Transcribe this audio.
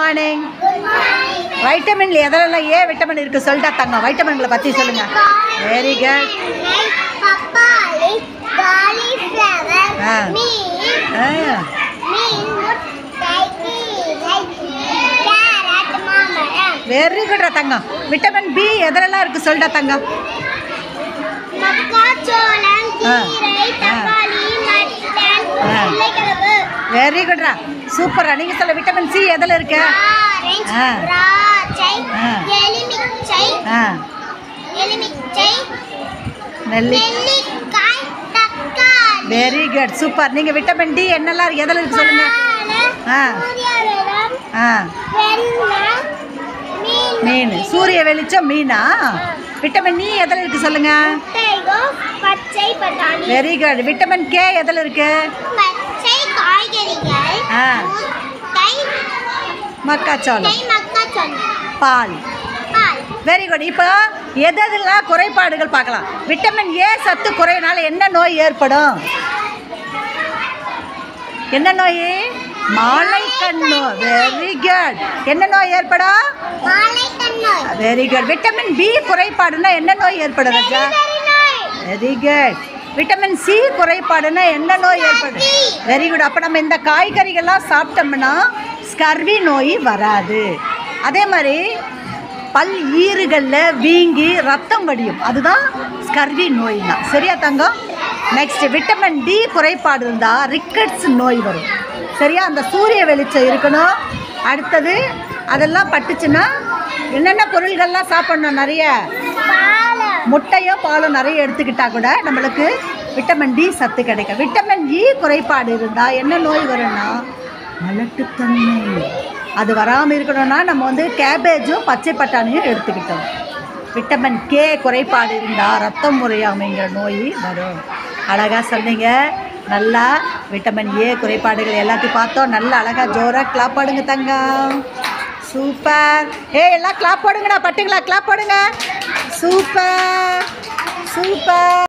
Morning வைட்டமின்ல எதெல்லாம் A vitamin இருக்கு சொல்லிட்டா தங்கம் வைட்டமின்களை பத்தி சொல்லுங்க வெரி குட் பப்பாளி காலிஃப்ளவர் ஆ. மீன் ஆ மீன் முட்டை கீரை கேரட் மாம்பழம் வெரி குட்ரா தங்கம் விட்டமின் பி எதெல்லாம் இருக்கு சொல்லிட்டா தங்கம் மக்காச்சோளம் ஆ. கீரை ஆ. தக்காளி மட்டன் ஆ. உருளைக்கிழங்கு வெரி குட்ரா சூப்பரா நீங்க சொல்ல விட்டமின் சி எதில் இருக்கு ஆரஞ்சு ஆ. திராட்சை ஆ. எலுமிச்சை ஆ எலுமிச்சை நெல்லி நெல்லிக்காய் தக்காளி வெரி குட் சூப்பர் நீங்க விட்டமின் டி என்னெல்லாம் இருக்கு எதில் இருக்கு சொல்லுங்க வாழை, ஆ. சூரியவெளம், ஆ வெள்ளம், மீன் மீன் சூரிய வெளிச்சம் மீனா விட்டமின் இ எதில் இருக்கு சொல்லுங்க முட்டைகோஸ், பச்சை பட்டாணி வெரி குட் விட்டமின் கே எதில் இருக்கு பச்சை காய்கறிகள் ஆ. முட்டை மக்காச்சோளம் முட்டை மக்காச்சோளம் பால் பால் வெரி குட் இப்போ எது எதெல்லாம் குறைபாடுகள் பார்க்கலாம் விட்டமின் ஏ சத்து குறையினால என்ன நோய் ஏற்படும் என்ன நோய் மாலைக்கண் நோய் வெரி குட் என்ன நோய் ஏற்படும் வாழைக்கண்ணோய் வெரி குட் விட்டமின் பி குறைபாடுனா என்ன நோய் ஏற்படும் ராஜா வெரி குட் விட்டமின் சி குறைபாடுனா என்ன நோய் ஏற்படும் வெரி குட் அப்போ நம்ம இந்த காய்கறிகள்லாம் சாப்பிட்டோம்னா ஸ்கர்வி நோய் வராது அதே மாதிரி பல் ஈறுகளில் வீங்கி ரத்தம் வடியும் அதுதான் ஸ்கர்வி நோய்னா சரியா தங்கம் நெக்ஸ்ட் விட்டமின் டி குறைபாடு இருந்தால் ரிக்கட்ஸ் நோய் வரும் சரியா அந்த சூரிய வெளிச்சம் இருக்கணும் அடுத்தது அதெல்லாம் பட்டுச்சுன்னா என்னென்ன பொருள்கள்லாம் சாப்பிடணும் நிறைய முட்டையோ பாலும் நிறைய எடுத்துக்கிட்டா கூட நம்மளுக்கு விட்டமின் டி சத்து கிடைக்கும் விட்டமின் இ குறைபாடு இருந்தால் என்ன நோய் வரும்னா மலட்டுத்தன்மை அது வராமல் இருக்கணும்னா நம்ம வந்து கேபேஜும் பச்சை பட்டாணியும் எடுத்துக்கிட்டோம் விட்டமின் கே குறைபாடு இருந்தால் ரத்தம் முறையாமைங்கிற நோய் வரும் அழகாக சொன்னீங்க நல்லா விட்டமின் ஏ குறைபாடுகள் எல்லாத்தையும் பார்த்தோம் நல்லா அழகாக ஜோராக கிளாப் போடுங்க தங்கம் சூப்பர் ஏ எல்லாம் கிளாப் போடுங்கடா பட்டுங்களா கிளாப் போடுங்க சூப்பர் சூப்பர்